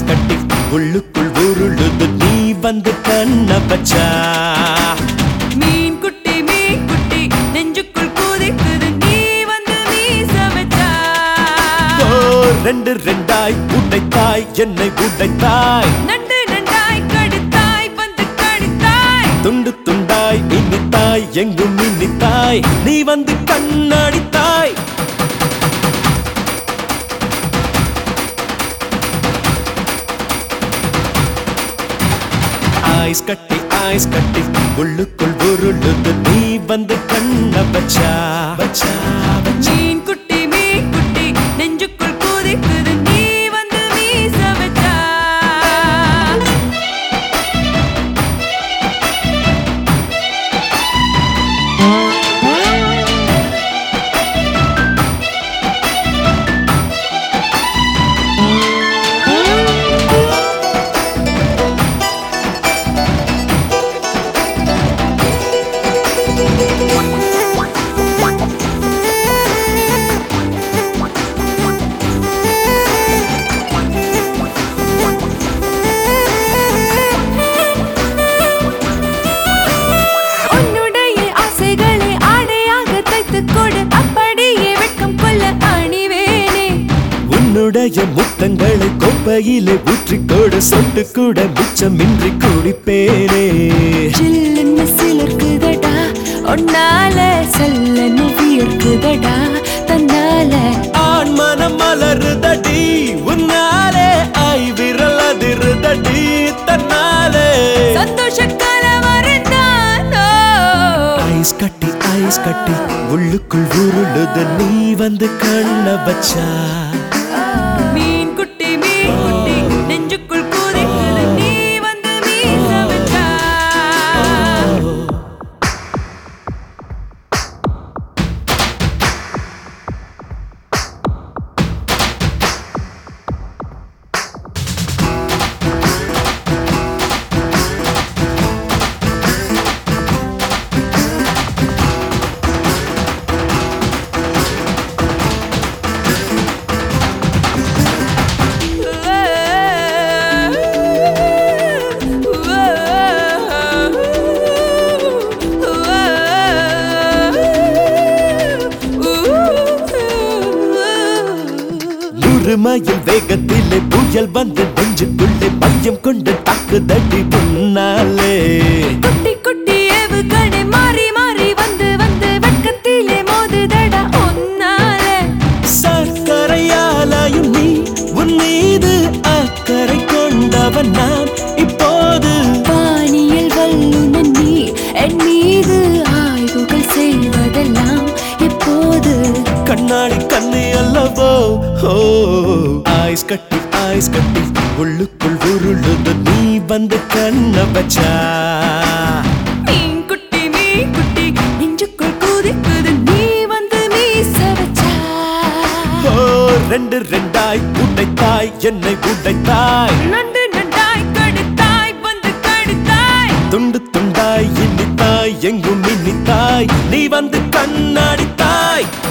கட்டி உள்ளுக்குள் உருளுது நீ வந்து கண்ண பச்சா மீன் குட்டி மீன் குட்டி நெஞ்சுக்குள் குதிக்குது நீ வந்து மீச வச்சா ஓ ரெண்டு ரெண்டாய் உடைத்தாய் என்னை உடைத்தாய் நண்டு நண்டாய் கடித்தாய் வந்து கடித்தாய் துண்டு துண்டாய் இனித்தாய் எங்கும் இனித்தாய் நீ வந்து கண்ணடித்தாய் ஐஸ் கட்டி ஐஸ் கட்டி உள்ளுக்குள் உருளுது நீ வந்து கண்ண பச்சா பச்சா பச்சா மீன் குட்டி மீன் குட்டி நெஞ்சுக்குள் குதிக்குது நீ வந்து மீச வச்சா உன்னுடைய ஆசைகளை ஆடையாக தைத்துக் கொடு அப்படியே வெட்கம் கொள்ள அணிவேனே உன்னுடைய முத்தங்களை கொப்பையிலே ஊற்றிக்கொடு சொட்டு கூட மிச்சமின்றி குடிப்பேனே ஜில்லுன்னு சிலிர்க்குதடா உன்னால சல்லன்னு வியர்க்குதடா தன்னால ஆண் மனம் மலருதடி உன்னாலே ஐ விரல் அதிருதடி தன்னாலே சந்தோஷ கலவரந்தானோ ஐஸ் கட்டி ஐஸ் கட்டி உள்ளுக்குள் உருளுது நீ வந்து கண்ண வச்சா மீன் குட்டி மீன் குட்டி நெஞ்சுக்குள் குதிக்குது நீ வந்து மீச வச்சா நூறு மைல் வேகத்திலே புயல் வந்து நெஞ்சுக்குள்ளே பையம் கொண்டு தாக்குதடி முன்னாலே குட்டி குட்டி ஏவுகணை மாறி மாறி வந்து வந்து வெட்கத்திலே மோதுதடா ஒன்னாலே சர்க்கரையாலாயும் நீ உன் மீது அக்கறை கொண்டவன் நான் இப்போது வானியல் வல்லுநன் நீ என் மீது ஆய்வுகள் செய்வதெல்லாம் எப்போது கண்ணாடி கண்ணி அல்லவோ ஹோ ஐஸ் கட்டி ஐஸ் கட்டி உள்ளுக்குள் உருளுது நீ வந்து கண்ண வச்சா மீன் குட்டி மீன் குட்டி நெஞ்சுக்குள் குதிக்குது நீ வந்து மீச வச்சா ஓ ரெண்டு ரெண்டாய் உடைத்தாய் என்னை உடைத்தாய் நண்டு நண்டாய் கடித்தாய் வந்து கடித்தாய் துண்டு துண்டாய் இனித்தாய் எங்கும் இனித்தாய் நீ வந்து கண்ணாடித்தாய்